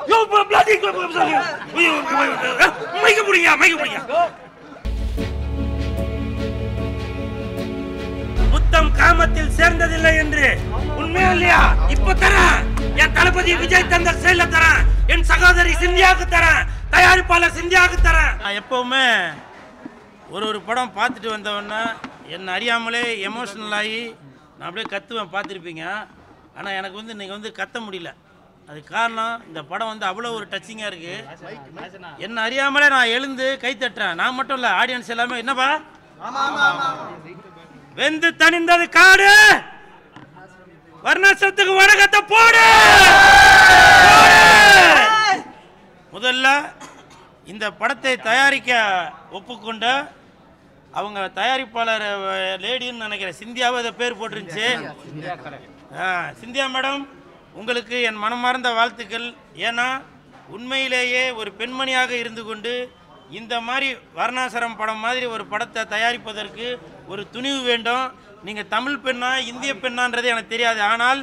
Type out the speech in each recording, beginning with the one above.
யோ plastic மைக்க புடிங்க மைக்க புடிங்க முத்தம் காமத்தில் சேர்ந்ததில்லை என்று உண்மையா இல்லையா இப்ப தரேன் என் தளபதி விஜய் தந்த செயல தரேன் என் சகோதரி சிந்தியாவுக்கு தரேன் தயாரிப்பாளர் சிந்தியாவுக்கு தரேன் நான் எப்பவுமே ஒரு ஒரு படம் பார்த்துட்டு வந்தவொடனே என்னை அறியாமலே எமோஷனல் ஆகி நான் அப்படியே கத்துவேன் பார்த்துருப்பீங்க ஆனால் எனக்கு வந்து இன்னைக்கு வந்து கத்த முடியல அது காரணம் இந்த படம் வந்து அவ்வளோ ஒரு டச்சிங்காக இருக்குது என்னை அறியாமலே நான் எழுந்து கை தட்டுறேன் நான் மட்டும் இல்லை ஆடியன்ஸ் எல்லாமே என்னப்பா வெந்து தணிந்தது காடு வர்ணாசிரத்துக்கு வணக்கத்தை போடு போடு! முதல்ல இந்த படத்தை தயாரிக்க ஒப்புக்கொண்ட அவங்க தயாரிப்பாளர் அஹ், லேடின்னு நினைக்கிறேன் சிந்தியாவை அதை பேர் போட்டிருந்துச்சு ஆ, சிந்தியா மேடம் உங்களுக்கு என் மனமார்ந்த வாழ்த்துக்கள் ஏன்னா உண்மையிலேயே ஒரு பெண்மணியாக இருந்து கொண்டு இந்த மாதிரி வர்ணாசரம் படம் மாதிரி ஒரு படத்தை தயாரிப்பதற்கு ஒரு துணிவு வேண்டும் நீங்கள் தமிழ் பெண்ணா இந்திய பெண்ணான்றது எனக்கு தெரியாது ஆனால்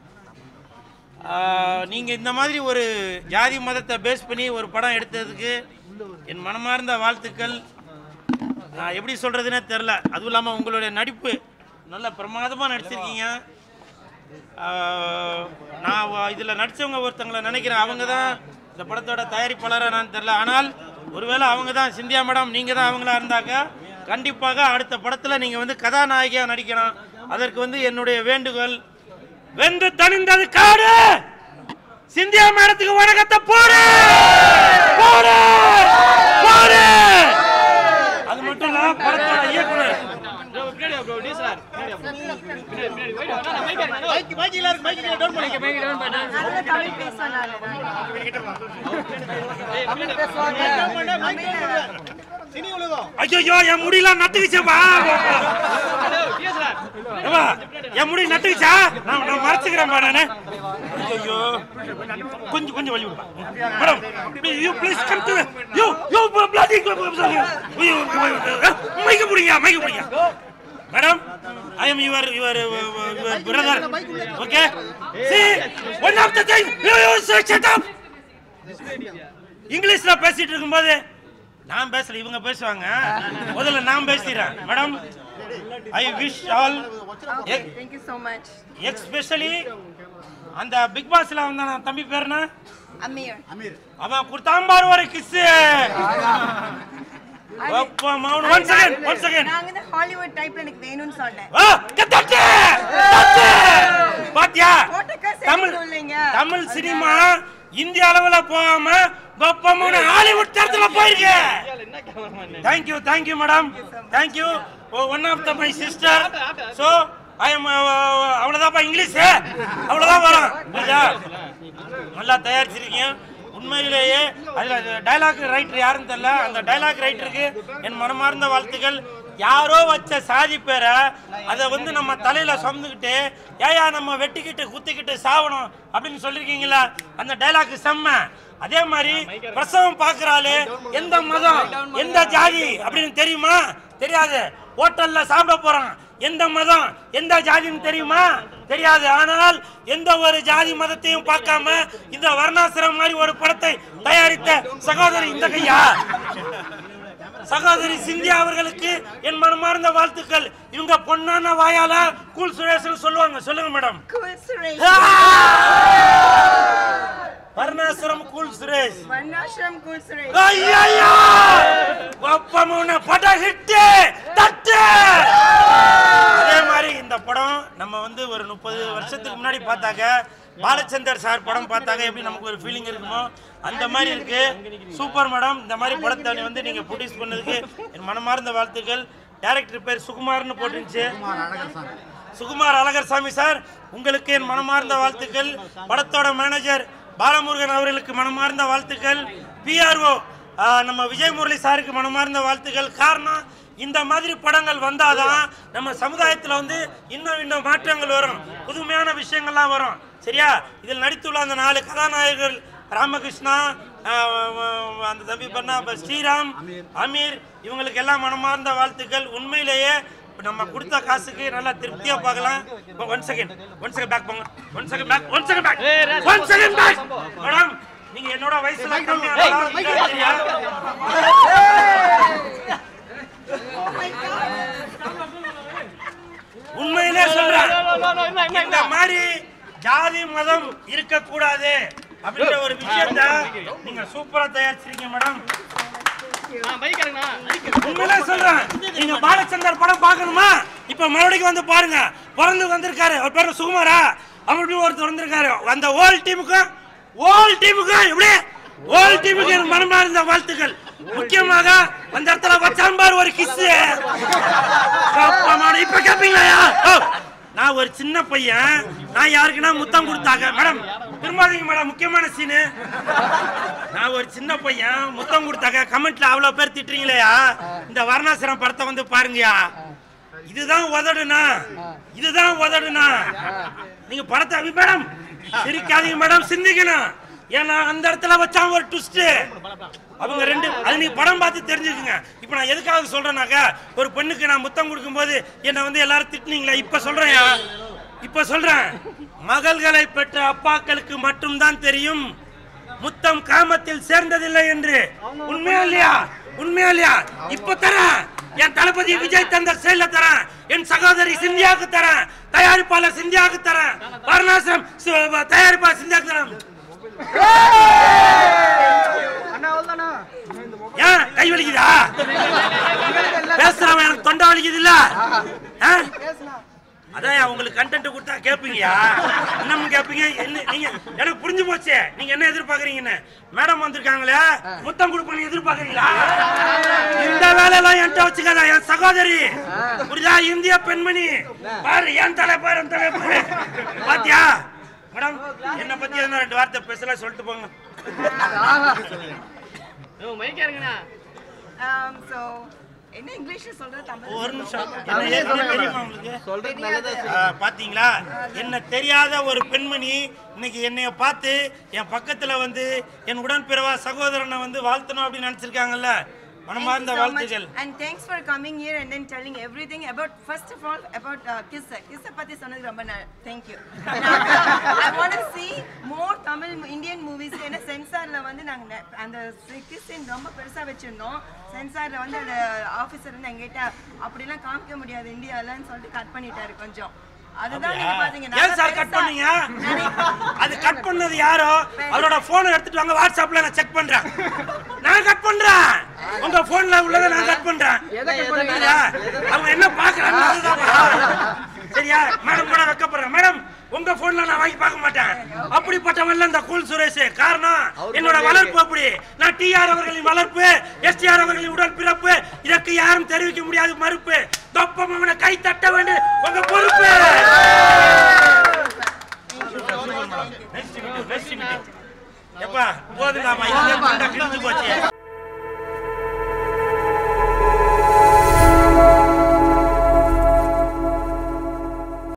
நீங்கள் இந்த மாதிரி ஒரு ஜாதி மதத்தை பேஸ் பண்ணி ஒரு படம் எடுத்ததுக்கு என் மனமார்ந்த வாழ்த்துக்கள் நான் எப்படி சொல்கிறதுனே தெரில அதுவும் இல்லாமல் உங்களுடைய நடிப்பு நல்ல பிரமாதமாக நடிச்சிருக்கீங்க ஆஹ், நான் இதில் நடித்தவங்க ஒருத்தங்களை நினைக்கிறேன் அவங்க தான் இந்த படத்தோட தயாரிப்பாளராக நான் தெரில ஆனால் ஒருவேளை அவங்க தான் சிந்தியா மேடம் நீங்கள் தான் அவங்களா இருந்தாக்க கண்டிப்பாக அடுத்த படத்தில் நீங்கள் வந்து கதாநாயகியாக நடிக்கணும் அதற்கு வந்து என்னுடைய வேண்டுகோள் வெந்து தணிந்தது காடு சிந்தியா மேடத்துக்கு வணக்கத்தை போடு போடு போடு அது மட்டும் இல்ல படத்தோட இயக்குனர் நல்ல தமிழ் பேசுனால ஐயோ என் முடியெல்லாம் நட்டுக்குச்சேப்பா ஏப்பா, என் முடி நட்டுக்குச்சா நான் நான் மறைச்சுக்கிறேன் நானு ஐயோ கொஞ்சம் கொஞ்சம் வழி விடுப்பா madam you please come to you you bloody மைக்க புடிங்க மைக்க புடிங்க madam I am your your your brother okay see one of the thing you you shut up இங்கிலீஷ்ல பேசிட்டு இருக்கும்போது நான் பேசல இவங்க பேசுவாங்க முதல்ல நான் பேசிடுறேன் madam I wish all Thank you so much. Especially அந்த பிக் பாஸ்ல வந்தான தம்பி பேர் என்ன Amir. அவன் கொடுத்தான் பாரு ஒரு கிஸ் அப்பா மௌன் ஒன் செகண்ட் ஒன் செகண்ட் நாங்க இந்த ஹாலிவுட் டைப்ல எனக்கு வேணும்னு சொன்னேன் ஆ தட்டு தட்டு பாத்தியா போட்டக்கா தமிழ் சரியில்லை இல்லைங்க. தமிழ் சினிமா இந்திய அளவுல போகாம கொப்பமான ஹாலிவுட் தரத்துல போயிருக்கு thank you thank you madam thank you one of the my sister so I am அவ்வளோதான்ப்பா இங்கிலீஷ் அவ்வளோதான் வரும் புரியுதா நல்லா தயாரிச்சிருக்கீங்க உண்மையிலேயே அதில் டைலாக் ரைட்டர் யாருன்னு தெரியல அந்த டைலாக் ரைட்டருக்கு என் மனமார்ந்த வாழ்த்துக்கள் யாரோ வச்ச சாதி பேரை அதை வந்து நம்ம தலையில சுமந்துக்கிட்டு ஏயா நம்ம வெட்டிக்கிட்டு குத்திக்கிட்டு சாவணும் அப்படின்னு சொல்லியிருக்கீங்களா அந்த டைலாக் செம்ம அதே மாதிரி பிரசவம் பார்க்கறாளு எந்த மதம் எந்த ஜாதி அப்படின்னு தெரியுமா தெரியாது ஹோட்டல்ல சாப்பிட போறான் எந்த மதம் எந்த ஜாதின்னு தெரியுமா தெரியாது ஆனால் எந்த ஒரு ஜாதி மதத்தையும் பார்க்காம இந்த வர்ணாசிரம் மாதிரி ஒரு படத்தை தயாரித்த சகோதரி இந்த கையா சகோதரி சிந்தியா அவர்களுக்கு என் மனமார்ந்த வாழ்த்துக்கள் இவங்க பொன்னான வாயால கூல் சுரேஷன் சொல்லுவாங்க சொல்லுங்க மேடம் Cool Suresh. வர்ணாசிரம் cool Suresh Varnashram Cool Suresh. ஐயையோ! ஒப்பமுன பட ஹிட்டு தட்டு அதே மாதிரி இந்த படம் நம்ம வந்து ஒரு முப்பது வருஷத்துக்கு முன்னாடி பார்த்தாக்க பாலச்சந்தர் சார் படம் பார்த்தாக்க எப்படி நமக்கு ஒரு ஃபீலிங் இருக்குமோ அந்த மாதிரி இருக்கு சூப்பர் மேடம் இந்த மாதிரி படத்தை வந்து நீங்க ப்ரொடியூஸ் பண்ணதுக்கு என் மனமார்ந்த வாழ்த்துக்கள் டைரக்டர் பேர் சுகுமார்னு போட்டுருந்துச்சு சுகுமார் அழகர் சாமி சார் உங்களுக்கு என் மனமார்ந்த வாழ்த்துக்கள் படத்தோட மேனேஜர் பாலமுருகன் அவர்களுக்கு மனமார்ந்த வாழ்த்துக்கள் பிஆர்ஓ நம்ம விஜய் முரளி சாருக்கு மனமார்ந்த வாழ்த்துக்கள் காரணம் இந்த மாதிரி படங்கள் வந்தாதான் நம்ம சமுதாயத்தில் வந்து இன்னும் இன்னும் மாற்றங்கள் வரும் புதுமையான விஷயங்கள்லாம் வரும் சரியா இதில் நடித்துள்ள அந்த நாலு கதாநாயகர்கள் ராமகிருஷ்ணா ஆஹ் அந்த தம்பி பண்ணா அப்ப ஸ்ரீராம் அமீர் இவங்களுக்கு எல்லாம் மனமார்ந்த வாழ்த்துக்கள் உண்மையிலேயே இப்ப நம்ம கொடுத்த காசுக்கு நல்லா திருப்தியா பார்க்கலாம் one second one second back போங்க one second back one second back one second back madam நீங்க என்னோட வயசுல கம்மியான தெரியா Oh my God. உண்மையிலே சொல்றேன் இந்த மாதிரி ஜாதி மதம் இருக்கக்கூடாது அப்படின்ற ஒரு விஷயத்த நீங்க சூப்பரா தயாரிச்சிருக்கீங்க மேடம் உண்மையிலே சொல்றேன் நீங்க பாலச்சந்தர் படம் பார்க்கணுமா இப்ப மறுபடியும் வந்து பாருங்க பிறந்து வந்திருக்காரு அவர் பேரு சுகுமாரா அப்படி ஒருத்தர் வந்திருக்காரு அந்த ஓல் டீமுக்கும் ஓல் டீமுக்கும் எப்படி ஓல் டீமுக்கு எனக்கு மனமார்ந்த வாழ்த்துக்கள் முக்கியமாக அந்த இடத்துல வச்சான் பாரு ஒரு கிஸ் இப்ப கேப்பீங்களா ஓ, நான் ஒரு சின்ன பையன் நான் யாருக்குன்னா முத்தம் கொடுத்தாங்க மேடம் திரும்பாதீங்க மேடம் முக்கியமான சீனு நான் ஒரு சின்ன பையன் முத்தம் கொடுத்தாக்க கமெண்ட்ல அவ்வளவு பேர் திட்டுறீங்களேயா இந்த வர்ணாசிரம் படத்தை வந்து பாருங்கயா இதுதான் உதடுனா இதுதான் உதடுனா நீங்க படத்தை மேடம் சிரிக்காதீங்க மேடம் சிந்திக்கணும் ஏன்னா அந்த இடத்துல வச்சாங்க ஒரு ட்விஸ்ட் அவங்க ரெண்டு அது நீங்க படம் பார்த்து தெரிஞ்சுக்குங்க இப்போ நான் எதுக்காக சொல்றேனாக்கா ஒரு பெண்ணுக்கு நான் முத்தம் கொடுக்கும்போது என்னை வந்து எல்லாரும் திட்டுனீங்களா இப்ப சொல்றேன்யா இப்ப சொல்றேன் மகள்களை பெற்ற அப்பாக்களுக்கு மட்டும்தான் தெரியும் முத்தம் காமத்தில் சேர்ந்ததில்லை என்று உண்மையா இல்லையா உண்மையா இல்லையா இப்ப தரேன் என் தளபதி விஜய் தந்த செயல தரேன் என் சகோதரி சிந்தியாவுக்கு தரேன் தயாரிப்பாளர் சிந்தியாவுக்கு தரேன் வர்ணாசிரம் சி- தயாரிப்பாளர் சிந்தியாவுக்கு தரேன் ஏன் கை வலிக்குதா பேசுறவன் எனக்கு தொண்டை வலிக்குது இல்ல அதான் உங்களுக்கு கண்டென்ட் கொடுத்தா கேப்பீங்கயா இன்னமும் கேப்பீங்க என்ன நீங்க எனக்கு புரிஞ்சு போச்சு நீங்க என்ன எதிர்பார்க்கறீங்கன்னு மேடம் வந்திருக்காங்களே முத்தம் கொடுப்பேன்னு எதிர்பார்க்கறீங்களா இந்த வேலையெல்லாம் என்கிட்ட வச்சுக்காத என் சகோதரி புரியுதா இந்திய பெண்மணி பாரு என் தலை பாரு என் தலை பாரு பாத்தியா மேடம் என்ன பத்தி எதுனா ரெண்டு வார்த்தை பேசல சொல்லிட்டு போங்க Um, so, என்ன இங்கிலீஷ்ல சொல்றது தமிழ் ஒரு நிமிஷம் என்ன ஏற்கனவே தெரியுமா உங்களுக்கு தெரியாது ஆ, பாத்தீங்களா என்ன தெரியாத ஒரு பெண்மணி இன்னைக்கு என்னைய பார்த்து என் பக்கத்துல வந்து என் உடன்பிறவா சகோதரனை வந்து வாழ்த்தணும் அப்படின்னு நினைச்சிருக்காங்கல்ல மனமார்ந்த Thank you so much. வாழ்த்துக்கள் And thanks for coming here and then telling everything about, first of all, about uh, Kiss. Kiss பத்தி சொன்னது ரொம்ப ந- thank you. I want to see more Tamil Indian movies. ஏன்னா சென்சார்ல வந்து நாங்க நெ- அந்த கிஸ் சீன் ரொம்ப பெருசா வச்சிருந்தோம் சென்சார்ல வந்து அந்த ஆபீசர் வந்து எங்கிட்ட அப்படிலாம் காமிக்க முடியாது இந்தியாலன்னு சொல்லிட்டு கட் பண்ணிட்டாரு கொஞ்சம் அதுதான் நீங்க பாத்தீங்க ஏன் நல்லா சார் கட் பெருசா- பண்ணீங்க அது கட் பண்ணது யாரோ அவரோட போனை எடுத்துட்டு வாங்க வாட்ஸ்அப்ல நான் செக் பண்றேன் நான் கட் பண்றேன் உங்க போன்ல உள்ளதை நான் கட் பண்றேன் புரியுதா? அவங்க என்ன பாக்குறாங்க அதுதான் பாக்குறேன். சரியா மேடம் கூட வைக்கப்படுறேன் மேடம் உங்க போன்ல நான் வாங்கி பார்க்க மாட்டேன் அப்படிப்பட்டவன்ல இந்த கூல் சுரேஷ் காரணம் என்னோட வளர்ப்பு அப்படி நான் டிஆர் அவர்களின் வளர்ப்பு எஸ்டிஆர் அவர்களின் உடல் பிறப்பு இதற்கு யாரும் தெரிவிக்க முடியாது மறுப்பு தொப்பம் அவனை கை தட்ட வேண்டும் உங்க பொறுப்பு Nice to meet you. Nice to meet you. எப்பா போதுடாமா இதுல கிழிஞ்சு போச்சு